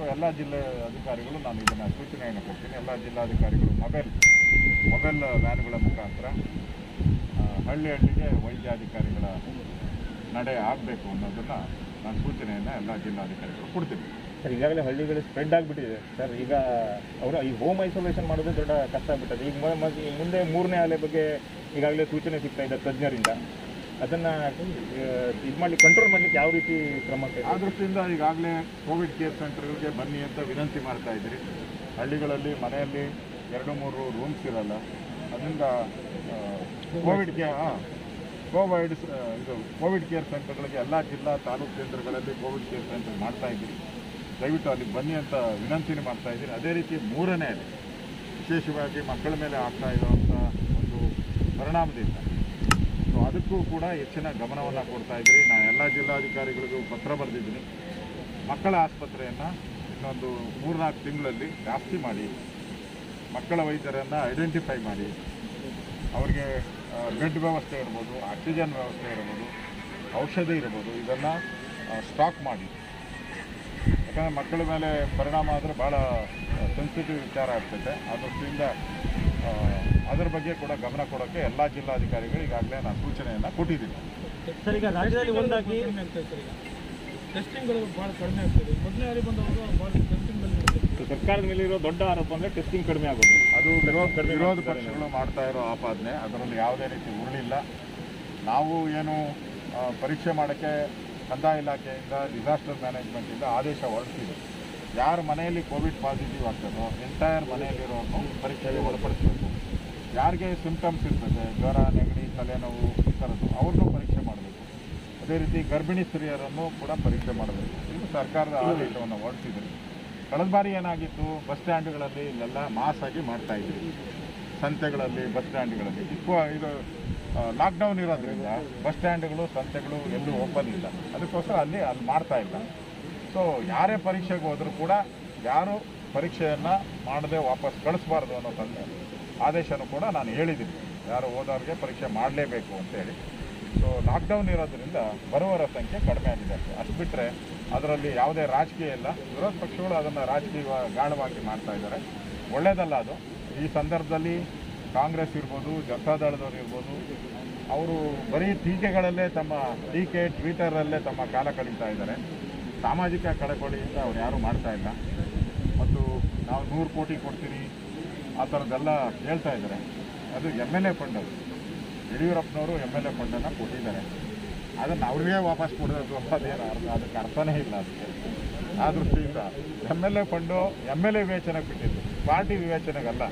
ಎಲ್ಲ ಜಿಲ್ಲೆ ಅಧಿಕಾರಿಗಳು ನಾನು ಇದನ್ನು ಸೂಚನೆಯನ್ನು ಕೊಡ್ತೀನಿ ಎಲ್ಲ ಜಿಲ್ಲಾಧಿಕಾರಿಗಳು ಮೊಬೈಲ್ ಮೊಬೈಲ್ ವ್ಯಾನ್ಗಳ ಮುಖಾಂತರ ಆ, ಹಳ್ಳಿ ಹಳ್ಳಿಗೆ ವೈದ್ಯಾಧಿಕಾರಿಗಳ ನಡೆ ಆಗಬೇಕು ಅನ್ನೋದನ್ನು ನಾನು ಸೂಚನೆಯನ್ನು ಎಲ್ಲ ಜಿಲ್ಲಾಧಿಕಾರಿಗಳು ಕೊಡ್ತೀನಿ ಸರ್ ಈಗಾಗಲೇ ಹಳ್ಳಿಗಳು ಸ್ಪ್ರೆಡ್ ಆಗಿಬಿಟ್ಟಿದೆ ಸರ್ ಈಗ ಅವರು ಈ ಹೋಮ್ ಐಸೋಲೇಷನ್ ಮಾಡೋದೇ ದೊಡ್ಡ ಕಷ್ಟ ಆಗ್ಬಿಟ್ಟದೆ ಈಗ ಮ- ಮ- ಈ ಮುಂದೆ ಮೂರನೇ ಅಲೆ ಬಗ್ಗೆ ಈಗಾಗಲೇ ಸೂಚನೆ ಸಿಗ್ತಾ ಇದೆ ತಜ್ಞರಿಂದ ಅದನ್ನು ಇದು ಮಾಡಲಿ ಕಂಟ್ರೋಲ್ ಮಾಡಲಿಕ್ಕೆ ಯಾವ ರೀತಿ ಕ್ರಮ ಕೈ- ಆ ದೃಷ್ಟಿಯಿಂದ ಈಗಾಗಲೇ ಕೋವಿಡ್ ಕೇರ್ ಸೆಂಟರ್ಗಳಿಗೆ ಬನ್ನಿ ಅಂತ ವಿನಂತಿ ಮಾಡ್ತಾ ಇದ್ದೀರಿ ಹಳ್ಳಿಗಳಲ್ಲಿ ಮನೆಯಲ್ಲಿ ಎರಡು ಮೂರು ರೂಮ್ಸ್ ಇರಲ್ಲ ಅದರಿಂದ ಆ, ಕೋವಿಡ್ ಕೇ ಹಾಂ ಕೋವಿಡ್ ಸ- ಇದು ಕೋವಿಡ್ ಕೇರ್ ಸೆಂಟರ್ಗಳಿಗೆ ಎಲ್ಲ ಜಿಲ್ಲಾ ತಾಲೂಕು ಕೇಂದ್ರಗಳಲ್ಲಿ ಕೋವಿಡ್ ಕೇರ್ ಸೆಂಟರ್ ಮಾಡ್ತಾ ಇದ್ದೀರಿ ದಯವಿಟ್ಟು ಅಲ್ಲಿಗೆ ಬನ್ನಿ ಅಂತ ವಿನಂತಿನ ಮಾಡ್ತಾ ಇದ್ದೀರಿ ಅದೇ ರೀತಿ ಮೂರನೇ ಅಲೆ ವಿಶೇಷವಾಗಿ ಮಕ್ಕಳ ಮೇಲೆ ಆಗ್ತಾ ಇರುವಂಥ ಒಂದು ಪರಿಣಾಮದಿಂದ ಸೊ ಅದಕ್ಕೂ ಕೂಡ ಹೆಚ್ಚಿನ ಗಮನವನ್ನು ಕೊಡ್ತಾ ಇದ್ದೀರಿ ನಾನು ಎಲ್ಲ ಜಿಲ್ಲಾಧಿಕಾರಿಗಳಿಗೂ ಪತ್ರ ಬರೆದಿದ್ದೀನಿ ಮಕ್ಕಳ ಆಸ್ಪತ್ರೆಯನ್ನು ಇನ್ನೊಂದು ಮೂರ್ನಾಲ್ಕು ತಿಂಗಳಲ್ಲಿ ಜಾಸ್ತಿ ಮಾಡಿ ಮಕ್ಕಳ ವೈದ್ಯರನ್ನು ಐಡೆಂಟಿಫೈ ಮಾಡಿ ಅವರಿಗೆ ಬೆಡ್ ವ್ಯವಸ್ಥೆ ಇರ್ಬೋದು ಆಕ್ಸಿಜನ್ ವ್ಯವಸ್ಥೆ ಇರ್ಬೋದು ಔಷಧಿ ಇರ್ಬೋದು ಇದನ್ನು ಸ್ಟಾಕ್ ಮಾಡಿ ಯಾಕಂದರೆ ಮಕ್ಕಳ ಮೇಲೆ ಪರಿಣಾಮ ಆದರೆ ಭಾಳ ಸೆನ್ಸಿಟಿವ್ ವಿಚಾರ ಆಗ್ತೈತೆ ಆ ದೃಷ್ಟಿಯಿಂದ ಆ, ಅದರ ಬಗ್ಗೆ ಕೂಡ ಗಮನ ಕೊಡೋಕ್ಕೆ ಎಲ್ಲ ಜಿಲ್ಲಾಧಿಕಾರಿಗಳು ಈಗಾಗಲೇ ನಾನು ಸೂಚನೆಯನ್ನು ಕೊಟ್ಟಿದ್ದೀನಿ ಸರ್ ಈಗ ರಾಜ್ಯದಲ್ಲಿ ಒಂದಾಗಿ ಕಡಿಮೆ ಆಗ್ತಾ ಇದೆ ಸರ್ ಈಗ ಟೆಸ್ಟಿಂಗ್ಗಳು ಭಾಳ ಕಡಿಮೆ ಆಗ್ತದೆ ಮೊದಲನೇ ಬಾರಿ ಬಂದವರು ಭಾಳ ಟೆಸ್ಟಿಂಗ್ಗಳಲ್ಲಿ ಸೊ ಸರ್ಕಾರದ ಮೇಲೆ ಇರೋ ದೊಡ್ಡ ಆರೋಪ ಅಂದರೆ ಟೆಸ್ಟಿಂಗ್ ಕಡಿಮೆ ಆಗೋದು ಅದು ವಿರೋಧ ವಿರೋಧ ಪಕ್ಷಗಳು ಮಾಡ್ತಾ ಇರೋ ಆಪಾದನೆ ಅದರಲ್ಲಿ ಯಾವುದೇ ರೀತಿ ಉರುಳಿಲ್ಲ ನಾವು ಏನು ಆ, ಪರೀಕ್ಷೆ ಮಾಡೋಕ್ಕೆ ಕಂದಾಯ ಇಲಾಖೆಯಿಂದ ಡಿಸಾಸ್ಟರ್ ಮ್ಯಾನೇಜ್ಮೆಂಟಿಂದ ಆದೇಶ ಹೊರಡಿಸಿದೆ ಯಾರ ಮನೆಯಲ್ಲಿ ಕೋವಿಡ್ ಪಾಸಿಟಿವ್ ಆಗ್ತದೋ ಎಂಟೈರ್ ಮನೆಯಲ್ಲಿರೋರ್ನು ಪರೀಕ್ಷೆಗೆ ಒಳಪಡಿಸಬೇಕು ಯಾರಿಗೆ ಸಿಂಪ್ಟಮ್ಸ್ ಇರ್ತದೆ ಜ್ವರ ನೆಗಡಿ ತಲೆನೋವು ಈ ಥರದ್ದು ಅವ್ರನ್ನೂ ಪರೀಕ್ಷೆ ಮಾಡಬೇಕು ಅದೇ ರೀತಿ ಗರ್ಭಿಣಿ ಸ್ತ್ರೀಯರನ್ನು ಕೂಡ ಪರೀಕ್ಷೆ ಮಾಡಬೇಕು ಇದು ಸರ್ಕಾರದ ಆದೇಶವನ್ನು ಹೊರಡಿಸಿದ್ರು ಕಳೆದ ಬಾರಿ ಏನಾಗಿತ್ತು ಬಸ್ ಸ್ಟ್ಯಾಂಡ್ಗಳಲ್ಲಿ ಇಲ್ಲೆಲ್ಲ ಮಾಸ್ ಆಗಿ ಮಾಡ್ತಾ ಇದ್ರಿ ಸಂತೆಗಳಲ್ಲಿ ಬಸ್ ಸ್ಟ್ಯಾಂಡ್ಗಳಲ್ಲಿ ಇಕ್ಕೋ ಇದು ಲಾಕ್ಡೌನ್ ಇರೋದ್ರಿಂದ ಬಸ್ ಸ್ಟ್ಯಾಂಡ್ಗಳು ಸಂತೆಗಳು ಎಲ್ಲೂ ಓಪನ್ ಇಲ್ಲ ಅದಕ್ಕೋಸ್ಕರ ಅಲ್ಲಿ ಅಲ್ಲಿ ಮಾಡ್ತಾ ಇಲ್ಲ ಸೊ ಯಾರೇ ಪರೀಕ್ಷೆಗೆ ಹೋದರೂ ಕೂಡ ಯಾರು ಪರೀಕ್ಷೆಯನ್ನು ಮಾಡದೆ ವಾಪಸ್ ಕಳಿಸ್ಬಾರ್ದು ಅನ್ನೋ ತಂದೆ ಆದೇಶನೂ ಕೂಡ ನಾನು ಹೇಳಿದ್ದೀನಿ ಯಾರು ಹೋದವ್ರಿಗೆ ಪರೀಕ್ಷೆ ಮಾಡಲೇಬೇಕು ಅಂತೇಳಿ ಸೊ ಲಾಕ್ಡೌನ್ ಇರೋದ್ರಿಂದ ಬರುವವರ ಸಂಖ್ಯೆ ಕಡಿಮೆ ಆಗಿದೆ ಅಷ್ಟೇ ಅಷ್ಟು ಬಿಟ್ಟರೆ ಅದರಲ್ಲಿ ಯಾವುದೇ ರಾಜಕೀಯ ಇಲ್ಲ ವಿರೋಧ ಪಕ್ಷಗಳು ಅದನ್ನು ರಾಜಕೀಯ ಗಾಢವಾಗಿ ಮಾಡ್ತಾ ಇದ್ದಾರೆ ಒಳ್ಳೆಯದಲ್ಲ ಅದು ಈ ಸಂದರ್ಭದಲ್ಲಿ ಕಾಂಗ್ರೆಸ್ ಇರ್ಬೋದು ಜನತಾದಳದವ್ರು ಇರ್ಬೋದು ಅವರು ಬರೀ ಟೀಕೆಗಳಲ್ಲೇ ತಮ್ಮ ಟೀಕೆ ಟ್ವಿಟರಲ್ಲೇ ತಮ್ಮ ಕಾಲ ಕಳೀತಾ ಇದ್ದಾರೆ ಸಾಮಾಜಿಕ ಕಳಕಳಿಯಿಂದ ಅವ್ರು ಯಾರೂ ಮಾಡ್ತಾ ಇಲ್ಲ ಮತ್ತು ನಾವು ನೂರು ಕೋಟಿ ಕೊಡ್ತೀವಿ ಆ ಥರದ್ದೆಲ್ಲ ಹೇಳ್ತಾ ಇದ್ದಾರೆ ಅದು ಎಮ್ ಎಲ್ ಎ ಫಂಡ್ ಅದು ಯಡಿಯೂರಪ್ಪನವರು ಎಮ್ ಎಲ್ ಎ ಫಂಡನ್ನು ಕೊಟ್ಟಿದ್ದಾರೆ ಅದನ್ನು ಅವ್ರಿಗೆ ವಾಪಸ್ ಕೊಡಬೇಕು ಅದೇನು ಅರ್ಥ ಅದಕ್ಕೆ ಅರ್ಥನೇ ಇಲ್ಲ ಅದಕ್ಕೆ ಆ ದೃಷ್ಟಿಯಿಂದ M L A fund M L A ವಿವೇಚನೆಗೆ ಬಿಟ್ಟಿದ್ದು ಪಾರ್ಟಿ ವಿವೇಚನೆಗಲ್ಲ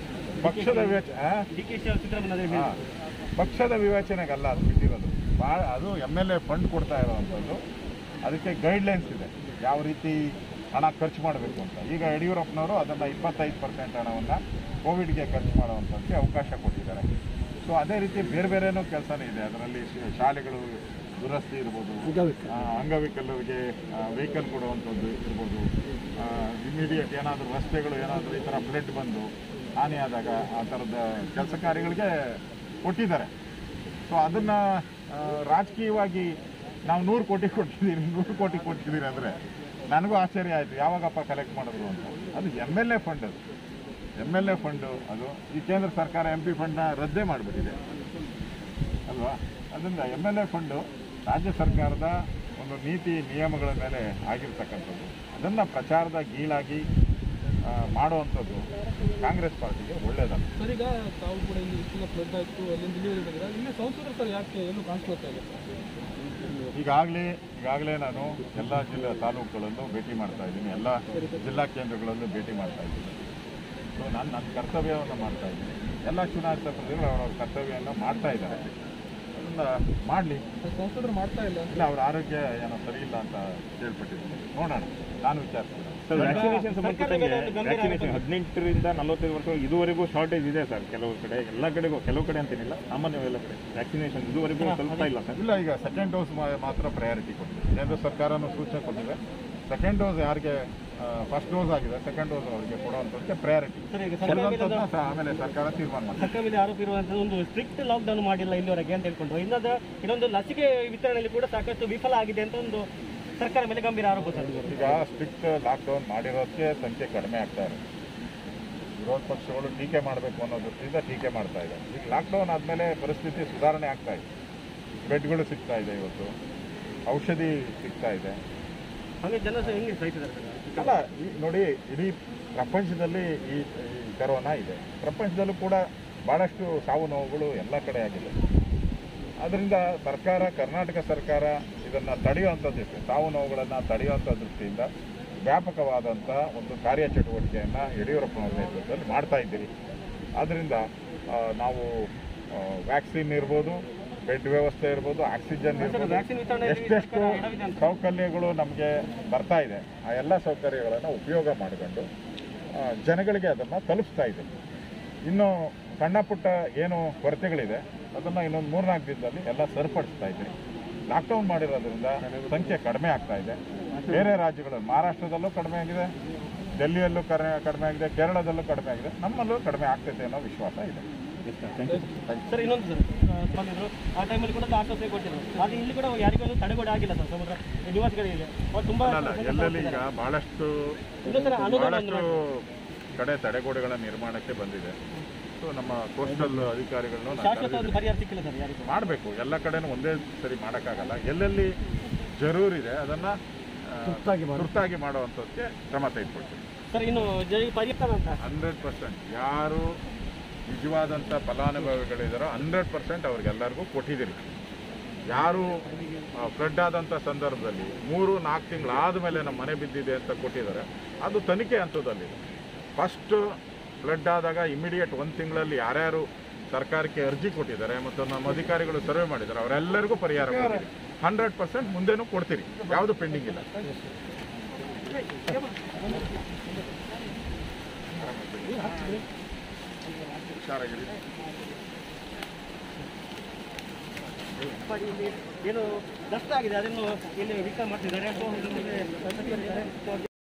ಪಕ್ಷದ ವಿವೇಚನೆ ಡಿ ಕೆ ಶಿ ಸಿದ್ದರಾಮಯ್ಯ ಹಾ. ಪಕ್ಷದ ವಿವೇಚನೆಗಲ್ಲ ಅದು ಬಿಟ್ಟಿರೋದು ಭಾಳ ಅದು ಎಮ್ ಎಲ್ ಎ ಫಂಡ್ ಕೊಡ್ತಾ ಇರೋವಂಥದ್ದು ಅದಕ್ಕೆ ಗೈಡ್ಲೈನ್ಸ್ ಇದೆ ಯಾವ ರೀತಿ ಹಣ ಖರ್ಚು ಮಾಡಬೇಕು ಅಂತ ಈಗ ಯಡಿಯೂರಪ್ಪನವರು ಅದನ್ನು ಇಪ್ಪತ್ತೈದು ಪರ್ಸೆಂಟ್ ಹಣವನ್ನು ಕೋವಿಡ್ಗೆ ಖರ್ಚು ಮಾಡುವಂಥದ್ದಕ್ಕೆ ಅವಕಾಶ ಕೊಟ್ಟಿದ್ದಾರೆ ಸೊ ಅದೇ ರೀತಿ ಬೇರೆ ಬೇರೆನೂ ಕೆಲಸನೇ ಇದೆ ಅದರಲ್ಲಿ ಶ- ಶಾಲೆಗಳು ದುರಸ್ತಿ ಇರ್ಬೋದು ಆ, ಅಂಗವಿಕಲರಿಗೆ ವೆಹಿಕಲ್ ಕೊಡುವಂಥದ್ದು ಇರ್ಬೋದು ಇಮಿಡಿಯೇಟ್ ಏನಾದರೂ ರಸ್ತೆಗಳು ಏನಾದರೂ ಈ ಥರ ಬ್ಲಡ್ ಬಂದು ಹಾನಿಯಾದಾಗ ಆ ಥರದ ಕೆಲಸ ಕಾರ್ಯಗಳಿಗೆ ಕೊಟ್ಟಿದ್ದಾರೆ ಸೊ ಅದನ್ನು ರಾಜಕೀಯವಾಗಿ ನಾವು ನೂರು ಕೋಟಿ ಕೊಟ್ಟಿದ್ದೀರಿ ನೂರು ಕೋಟಿ ಕೊಟ್ಟಿದ್ದೀರಿ ಅಂದರೆ ನನಗೂ ಆಶ್ಚರ್ಯ ಆಯಿತು ಯಾವಾಗಪ್ಪ ಕಲೆಕ್ಟ್ ಮಾಡಿದ್ರು ಅಂತ ಅದು ಎಮ್ ಎಲ್ ಎ ಫಂಡ್ ಅದು ಎಮ್ ಎಲ್ ಎ ಫಂಡು ಅದು ಈ ಕೇಂದ್ರ ಸರ್ಕಾರ ಎಂ ಪಿ ಫಂಡ್ನ ರದ್ದೇ ಮಾಡಿಬಿಟ್ಟಿದೆ ಅಲ್ವಾ ಅದರಿಂದ ಎಮ್ ಎಲ್ ಎ ಫಂಡು ರಾಜ್ಯ ಸರ್ಕಾರದ ಒಂದು ನೀತಿ ನಿಯಮಗಳ ಮೇಲೆ ಆಗಿರ್ತಕ್ಕಂಥದ್ದು ಅದನ್ನು ಪ್ರಚಾರದ ಗೀಳಾಗಿ ಆ, ಮಾಡುವಂಥದ್ದು ಕಾಂಗ್ರೆಸ್ ಪಾರ್ಟಿಗೆ ಒಳ್ಳೆಯದಲ್ಲ ಸರ್ ಈಗ ತಾವು ಕೂಡ ಇಲ್ಲಿ ಇಷ್ಟು ಫ್ಲಡ್ ಆಯಿತು ಅಲ್ಲಿಂದ ಡೆಲಿವರಿ ಬಂದಿದೆ ಇಲ್ಲಿ ಸಂಸದರು ಸರ್ ಯಾಕೆ ಎಲ್ಲೂ ಕಾಣಿಸ್ಕೊಳ್ತಾ ಇಲ್ಲ ಈಗಾಗಲೇ ಈಗಾಗಲೇ ನಾನು ಎಲ್ಲ ಜಿಲ್ಲಾ ತಾಲೂಕುಗಳಲ್ಲೂ ಭೇಟಿ ಮಾಡ್ತಾ ಇದ್ದೀನಿ ಎಲ್ಲ ಜಿಲ್ಲಾ ಕೇಂದ್ರಗಳಲ್ಲೂ ಭೇಟಿ ಮಾಡ್ತಾ ಇದ್ದೀನಿ ಸೊ ನಾನು ನನ್ನ ಕರ್ತವ್ಯವನ್ನು ಮಾಡ್ತಾ ಇದ್ದೀನಿ ಎಲ್ಲ ಚುನಾಯಿತ ಪ್ರತಿನಿಧಿಗಳು ಅವರವ್ರ ಕರ್ತವ್ಯವನ್ನು ಮಾಡ್ತಾ ಇದ್ದಾರೆ ಅದನ್ನು ಮಾಡಲಿ ಸಂಸದರು ಮಾಡ್ತಾ ಇಲ್ಲ ಇಲ್ಲ ಅವ್ರ ಆರೋಗ್ಯ ಏನೋ ಸರಿ ಇಲ್ಲ ಅಂತ ಕೇಳ್ಪಟ್ಟಿದ್ದೀನಿ ನೋಡೋಣ ನಾನು ವಿಚಾರಿಸ್ತೀನಿ ಸರ್ ವ್ಯಾಕ್ಸಿನೇಷನ್ ಸಂಬಂಧಪಟ್ಟಂಗೆ ವ್ಯಾಕ್ಸಿನೇಷನ್ ಹದಿನೆಂಟರಿಂದ ನಲವತ್ತೈದು ವರ್ಷ ಇದುವರೆಗೂ ಶಾರ್ಟೇಜ್ ಇದೆ ಸರ್ ಕೆಲವು ಕಡೆ ಎಲ್ಲ ಕಡೆಗೂ ಕೆಲವು ಕಡೆ ಅಂತಿಲ್ಲ ಸಾಮಾನ್ಯ ಎಲ್ಲ ಕಡೆ ವ್ಯಾಕ್ಸಿನೇಷನ್ ಇದುವರೆಗೂ ತಲುಪ್ತಾ ಇಲ್ಲ ಸರ್ ಇಲ್ಲ ಈಗ ಸೆಕೆಂಡ್ ಡೋಸ್ ಮಾತ್ರ ಪ್ರಯಾರಿಟಿ ಕೊಟ್ಟಿದೆ ಕೇಂದ್ರ ಸರ್ಕಾರನೂ ಸೂಚನೆ ಕೊಟ್ಟಿದೆ ಸೆಕೆಂಡ್ ಡೋಸ್ ಯಾರಿಗೆ ಫಸ್ಟ್ ಡೋಸ್ ಆಗಿದೆ ಸೆಕೆಂಡ್ ಡೋಸ್ ಅವರಿಗೆ ಕೊಡುವಂಥದ್ದಕ್ಕೆ ಪ್ರಯಾರಿಟಿ ಸರ್ ಈಗ ಕೊಡುವಂಥದ್ದನ್ನ ಸ- ಆಮೇಲೆ ಸರ್ಕಾರ ತೀರ್ಮಾನ ಮಾಡ್ತಾರೆ ಸರ್ಕಾರ ಮೇಲೆ ಆರೋಪ ಇರುವಂತಹ ಒಂದು ಸ್ಟ್ರಿಕ್ಟ್ ಲಾಕ್ಡೌನ್ ಮಾಡಿಲ್ಲ ಇಲ್ಲಿವರೆಗೆ ಅಂತ ಹೇಳ್ಕೊಂಡು ಇನ್ನೊಂದು ಇನ್ನೊಂದು ಲಸಿಕೆ ವಿತರಣೆಯಲ್ಲಿ ಕೂಡ ಸಾಕಷ್ಟು ವಿಫಲ ಆಗಿದೆ ಅಂತ ಒಂದು ಸರ್ಕಾರ ಮೇಲೆ ಗಂಭೀರ ಆರೋಪ ಸರ್ ಇದು. ಈಗ ಸ್ಟ್ರಿಕ್ಟ್ ಲಾಕ್ಡೌನ್ ಮಾಡಿರೋದಕ್ಕೆ ಸಂಖ್ಯೆ ಕಡಿಮೆ ಆಗ್ತಾ ಇದೆ ವಿರೋಧ ಪಕ್ಷಗಳು ಟೀಕೆ ಮಾಡಬೇಕು ಅನ್ನೋ ದೃಷ್ಟಿಯಿಂದ ಟೀಕೆ ಮಾಡ್ತಾ ಇದೆ ಈಗ ಲಾಕ್ಡೌನ್ ಆದಮೇಲೆ ಪರಿಸ್ಥಿತಿ ಸುಧಾರಣೆ ಆಗ್ತಾ ಇದೆ ಬೆಡ್ಗಳು ಸಿಗ್ತಾ ಇದೆ ಇವತ್ತು ಔಷಧಿ ಸಿಗ್ತಾ ಇದೆ ಹಾಗೆ ಜನ ಸಹ ಹೆಂಗೆ ಸಹಿತಿದ್ದಾರೆ ಸರ್ ಅಲ್ಲ ಈ ನೋಡಿ ಇಡೀ ಪ್ರಪಂಚದಲ್ಲಿ ಈ ಈ ಕರೋನಾ ಇದೆ ಪ್ರಪಂಚದಲ್ಲೂ ಕೂಡ ಭಾಳಷ್ಟು ಸಾವು ನೋವುಗಳು ಎಲ್ಲ ಕಡೆ ಆಗಿದೆ ಅದರಿಂದ ಸರ್ಕಾರ ಕರ್ನಾಟಕ ಸರ್ಕಾರ ಇದನ್ನು ತಡೆಯುವಂಥ ದೃಷ್ಟಿ ಸಾವು ನೋವುಗಳನ್ನು ತಡೆಯುವಂಥ ದೃಷ್ಟಿಯಿಂದ ವ್ಯಾಪಕವಾದಂಥ ಒಂದು ಕಾರ್ಯಚಟುವಟಿಕೆಯನ್ನು ಯಡಿಯೂರಪ್ಪನವರ ನೇತೃತ್ವದಲ್ಲಿ ಮಾಡ್ತಾ ಇದ್ದೀರಿ ಆದ್ದರಿಂದ ಆ, ನಾವು ವ್ಯಾಕ್ಸಿನ್ ಇರ್ಬೋದು ಬೆಡ್ ವ್ಯವಸ್ಥೆ ಇರ್ಬೋದು ಆಕ್ಸಿಜನ್ ಇರ್ಬೋದು ವ್ಯಾಕ್ಸಿನ್ ವಿತರಣೆಯಲ್ಲಿ ಎಷ್ಟೆಷ್ಟು ಸರ್ಕಾರ ಎಡವಿದೆ ಅಂತ. ಸೌಕರ್ಯಗಳು ನಮಗೆ ಬರ್ತಾ ಇದೆ ಆ ಎಲ್ಲ ಸೌಕರ್ಯಗಳನ್ನು ಉಪಯೋಗ ಮಾಡಿಕೊಂಡು ಆ, ಜನಗಳಿಗೆ ಅದನ್ನು ತಲುಪಿಸ್ತಾ ಇದೆ ಇನ್ನು ಸಣ್ಣ ಪುಟ್ಟ ಏನು ಕೊರತೆಗಳಿದೆ ಅದನ್ನು ಇನ್ನೊಂದು ಮೂರ್ನಾಲ್ಕು ದಿನದಲ್ಲಿ ಎಲ್ಲ ಸರಿಪಡಿಸ್ತಾ ಇದ್ದೀವಿ ಲಾಕ್ಡೌನ್ ಮಾಡಿರೋದ್ರಿಂದ ಸಂಖ್ಯೆ ಕಡಿಮೆ ಆಗ್ತಾ ಇದೆ ಬೇರೆ ರಾಜ್ಯಗಳು ಮಹಾರಾಷ್ಟ್ರದಲ್ಲೂ ಕಡಿಮೆ ಆಗಿದೆ ಡೆಲ್ಲಿಯಲ್ಲೂ ಕಡಿಮೆ ಕಡಿಮೆ ಆಗಿದೆ ಕೇರಳದಲ್ಲೂ ಕಡಿಮೆ ಆಗಿದೆ ನಮ್ಮಲ್ಲೂ ಕಡಿಮೆ ಆಗ್ತೈತೆ ಅನ್ನೋ ವಿಶ್ವಾಸ ಇದೆ ಸರ್ ಇನ್ನೊಂದು ಸರ್ ಆ, ಬಂದಿದ್ರು ಆ ಟೈಮಲ್ಲಿ ಕೂಡ ಆಶ್ವಾಸನೆ ಕೊಟ್ಟಿದ್ರು ಆದರೆ ಇಲ್ಲಿ ಕೂಡ ಯಾರಿಗೂ ಒಂದು ತಡೆಗೋಡೆ ಆಗಿಲ್ಲ ಸರ್ ಸಮುದ್ರ ನಿವಾಸಿಗಳಿಗೆ ಅವ್ರು ತುಂಬಾ ಅಲ್ಲ ಎಲ್ಲೆಲ್ಲಿ ಈಗ ಬಹಳಷ್ಟು ಇದು ಸರ್ ಅನುದಾನ ಬಹಳಷ್ಟು ಕಡೆ ತಡೆಗೋಡೆಗಳ ನಿರ್ಮಾಣಕ್ಕೆ ಬಂದಿದೆ ಸೊ ನಮ್ಮ ಕೋಸ್ಟಲ್ ಅಧಿಕಾರಿಗಳನ್ನು ನಾನು ಶಾಶ್ವತ ಒಂದು ಪರಿಹಾರ ಸಿಕ್ಕಿಲ್ಲ ಸರ್ ಯಾರಿಗೂ ಮಾಡಬೇಕು ಎಲ್ಲ ಕಡೆನೂ ಒಂದೇ ಸರಿ ಮಾಡೋಕ್ಕಾಗಲ್ಲ ಎಲ್ಲೆಲ್ಲಿ ಜರೂರಿದೆ ಅದನ್ನು ತುರ್ತಾಗಿ ಮಾಡುವಂಥದ್ದಕ್ಕೆ ಕ್ರಮ ತೆಗೆದುಕೊಳ್ತೀವಿ ಸರ್ ಇನ್ನು ಜೈ ಪರಿಹಾರ ಅಂತ ಹಂಡ್ರೆಡ್ ಪರ್ಸೆಂಟ್ ಯಾರು ನಿಜವಾದಂಥ ಫಲಾನುಭವಿಗಳಿದ್ದಾರೋ ಹಂಡ್ರೆಡ್ ಪರ್ಸೆಂಟ್ ಅವ್ರಿಗೆಲ್ಲರಿಗೂ ಕೊಟ್ಟಿದ್ದೀರಿ ಯಾರು ಫ್ಲಡ್ ಆದಂಥ ಸಂದರ್ಭದಲ್ಲಿ ಮೂರು ನಾಲ್ಕು ತಿಂಗಳಾದ ಮೇಲೆ ನಮ್ಮ ಮನೆ ಬಿದ್ದಿದೆ ಅಂತ ಕೊಟ್ಟಿದ್ದಾರೆ ಅದು ತನಿಖೆ ಹಂತದಲ್ಲಿದೆ ಫಸ್ಟ್ ಫ್ಲಡ್ ಆದಾಗ ಇಮಿಡಿಯೇಟ್ ಒಂದು ತಿಂಗಳಲ್ಲಿ ಯಾರ್ಯಾರು ಸರ್ಕಾರಕ್ಕೆ ಅರ್ಜಿ ಕೊಟ್ಟಿದ್ದಾರೆ ಮತ್ತು ನಮ್ಮ ಅಧಿಕಾರಿಗಳು ಸರ್ವೆ ಮಾಡಿದ್ದಾರೆ ಅವರೆಲ್ಲರಿಗೂ ಪರಿಹಾರ ಕೊಡ್ತೀರಿ ಹಂಡ್ರೆಡ್ ಪರ್ಸೆಂಟ್ ಮುಂದೆನೂ ಕೊಡ್ತೀರಿ ಯಾವುದು ಪೆಂಡಿಂಗ್ ಇಲ್ಲ ಹುಷಾರಾಗಿರಿ ಇಲ್ಲಿ ಏನು ನಷ್ಟ ಆಗಿದೆ ಅದನ್ನು ಇಲ್ಲಿ ವಿಚಾರ ಮಾಡ್ತಿದ್ದಾರೆ ಅಥವಾ